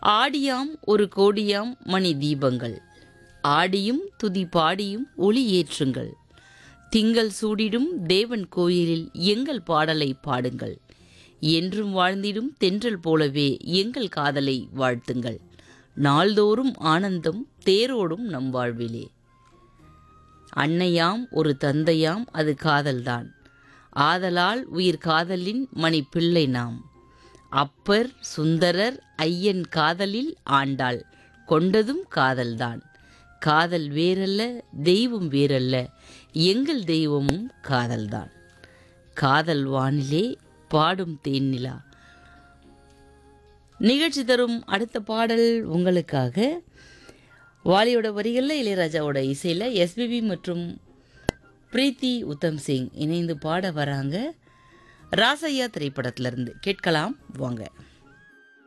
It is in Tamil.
ஆடியாம் ஒரு கோடியாம் மணி தீபங்கள் ஆடியும் துதி பாடியும் ஒளி ஏற்றுங்கள் திங்கள் சூடிடும் தேவன் கோயிலில் எங்கள் பாடலை பாடுங்கள் என்றும் வாழ்ந்திடும் தென்றல் போலவே எங்கள் காதலை வாழ்த்துங்கள் நாள்தோறும் ஆனந்தம் தேரோடும் நம் வாழ்விலே அன்னையாம் ஒரு தந்தையாம் அது காதல்தான் ஆதலால் உயிர் காதலின் மணி பிள்ளை நாம் அப்பர் சுந்தரர் ஐயன் காதலில் ஆண்டாள் கொண்டதும் காதல்தான் காதல் வேறல்ல தெய்வம் வேறல்ல எங்கள் தெய்வமும் காதல்தான் காதல் வானிலே பாடும் தேனிலா நிகழ்ச்சி தரும் அடுத்த பாடல் உங்களுக்காக வாலியோட வரிகளில் இளையராஜாவோட இசையில் எஸ்பிபி மற்றும் பிரீத்தி உத்தம் சிங் இணைந்து பாட வராங்க ராசையா திரைப்படத்திலிருந்து கேட்கலாம் வாங்க